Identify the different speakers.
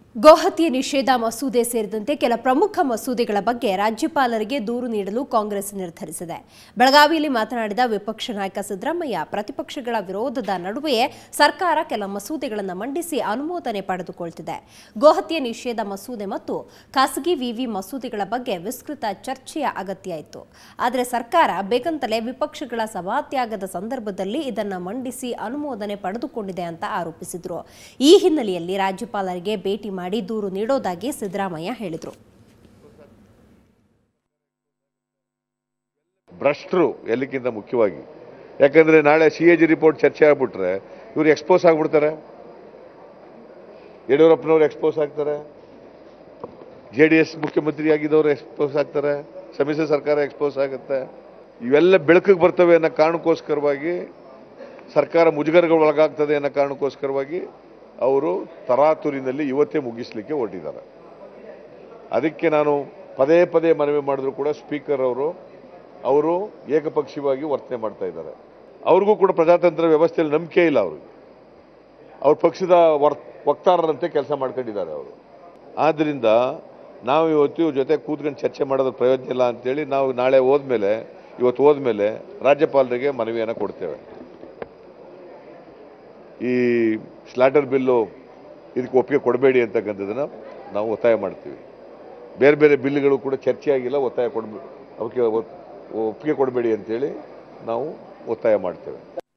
Speaker 1: ಗೋಹತ್ಯೆ ನಿಷೇಧ ಮಸೂದೆ ಸೇರಿದಂತೆ ಕೆಲ ಪ್ರಮುಖ ಮಸೂದೆಗಳ ಬಗ್ಗೆ ರಾಜ್ಯಪಾಲರಿಗೆ ದೂರು ನೀಡಲು ಕಾಂಗ್ರೆಸ್ ನಿರ್ಧರಿಸಿದೆ ಬೆಳಗಾವಿಯಲ್ಲಿ ಮಾತನಾಡಿದ ವಿಪಕ್ಷ ನಾಯಕ ಸಿದ್ದರಾಮಯ್ಯ ಪ್ರತಿಪಕ್ಷಗಳ ವಿರೋಧದ ನಡುವೆಯೇ ಸರ್ಕಾರ ಕೆಲ ಮಸೂದೆಗಳನ್ನು ಮಂಡಿಸಿ ಅನುಮೋದನೆ ಪಡೆದುಕೊಳ್ತಿದೆ ಗೋಹತ್ಯೆ ನಿಷೇಧ ಮಸೂದೆ ಮತ್ತು ಖಾಸಗಿ ವಿವಿ ಮಸೂದೆಗಳ ಬಗ್ಗೆ ವಿಸ್ತೃತ ಚರ್ಚೆಯ ಅಗತ್ಯ ಇತ್ತು ಆದರೆ ಸರ್ಕಾರ ಬೇಕಂತಲೇ ವಿಪಕ್ಷಗಳ ಸಭಾತ್ಯಾಗದ ಸಂದರ್ಭದಲ್ಲಿ ಇದನ್ನ ಮಂಡಿಸಿ ಅನುಮೋದನೆ ಪಡೆದುಕೊಂಡಿದೆ ಅಂತ ಆರೋಪಿಸಿದರು ಈ ಹಿನ್ನೆಲೆಯಲ್ಲಿ ರಾಜ್ಯಪಾಲರಿಗೆ ಭೇಟಿ ಮಾಡಿ ದೂರು ನೀಡೋದಾಗಿ ಸಿದ್ದರಾಮಯ್ಯ ಹೇಳಿದರು
Speaker 2: ಭ್ರಷ್ಟರು ಎಲ್ಲಕ್ಕಿಂತ ಮುಖ್ಯವಾಗಿ ಯಾಕಂದ್ರೆ ನಾಳೆ ಸಿ ಎ ಜಿ ರಿಪೋರ್ಟ್ ಚರ್ಚೆ ಆಗ್ಬಿಟ್ರೆ ಇವ್ರು ಎಕ್ಸ್ಪೋಸ್ ಆಗ್ಬಿಡ್ತಾರೆ ಯಡಿಯೂರಪ್ಪನವ್ರು ಎಕ್ಸ್ಪೋಸ್ ಆಗ್ತಾರೆ ಜೆ ಡಿ ಎಸ್ ಮುಖ್ಯಮಂತ್ರಿ ಆಗಿದ್ದವರು ಎಕ್ಸ್ಪೋಸ್ ಆಗ್ತಾರೆ ಸಮ್ಮಿಶ್ರ ಸರ್ಕಾರ ಎಕ್ಸ್ಪೋಸ್ ಆಗುತ್ತೆ ಇವೆಲ್ಲ ಬೆಳಕಿಗೆ ಬರ್ತವೆ ಅನ್ನೋ ಕಾರಣಕ್ಕೋಸ್ಕರವಾಗಿ ಸರ್ಕಾರ ಮುಜುಗರಗಳು ಒಳಗಾಗ್ತದೆ ಅನ್ನೋ ಕಾರಣಕ್ಕೋಸ್ಕರವಾಗಿ ಅವರು ತರಾತುರಿನಲ್ಲಿ ಇವತ್ತೇ ಮುಗಿಸ್ಲಿಕ್ಕೆ ಹೊರಟಿದ್ದಾರೆ ಅದಕ್ಕೆ ನಾನು ಪದೇ ಪದೇ ಮನವಿ ಮಾಡಿದ್ರು ಕೂಡ ಸ್ಪೀಕರ್ ಅವರು ಅವರು ಏಕಪಕ್ಷೀಯವಾಗಿ ವರ್ತನೆ ಮಾಡ್ತಾ ಇದ್ದಾರೆ ಅವ್ರಿಗೂ ಕೂಡ ಪ್ರಜಾತಂತ್ರ ವ್ಯವಸ್ಥೆಯಲ್ಲಿ ನಂಬಿಕೆ ಇಲ್ಲ ಅವ್ರಿಗೆ ಅವ್ರ ಪಕ್ಷದ ವರ್ ವಕ್ತಾರರಂತೆ ಕೆಲಸ ಮಾಡ್ಕೊಂಡಿದ್ದಾರೆ ಅವರು ಆದ್ದರಿಂದ ನಾವು ಇವತ್ತು ಇವ್ರ ಜೊತೆ ಕೂತ್ಕೊಂಡು ಚರ್ಚೆ ಮಾಡೋದ್ರ ಪ್ರಯೋಜನ ಇಲ್ಲ ಅಂತೇಳಿ ನಾವು ನಾಳೆ ಹೋದ್ಮೇಲೆ ಇವತ್ತು ಹೋದ್ಮೇಲೆ ರಾಜ್ಯಪಾಲರಿಗೆ ಮನವಿಯನ್ನು ಕೊಡ್ತೇವೆ ಈ ಸ್ಲಾಟರ್ ಬಿಲ್ಲು ಇದಕ್ಕೆ ಒಪ್ಪಿಗೆ ಕೊಡಬೇಡಿ ಅಂತಕ್ಕಂಥದ್ದನ್ನು ನಾವು ಒತ್ತಾಯ ಮಾಡ್ತೀವಿ ಬೇರೆ ಬೇರೆ ಬಿಲ್ಗಳು ಕೂಡ ಚರ್ಚೆ ಆಗಿಲ್ಲ ಒತ್ತಾಯ ಕೊಡ ಅವಕ್ಕೆ ಒಪ್ಪಿಗೆ ಕೊಡಬೇಡಿ ಅಂತೇಳಿ ನಾವು ಒತ್ತಾಯ ಮಾಡ್ತೇವೆ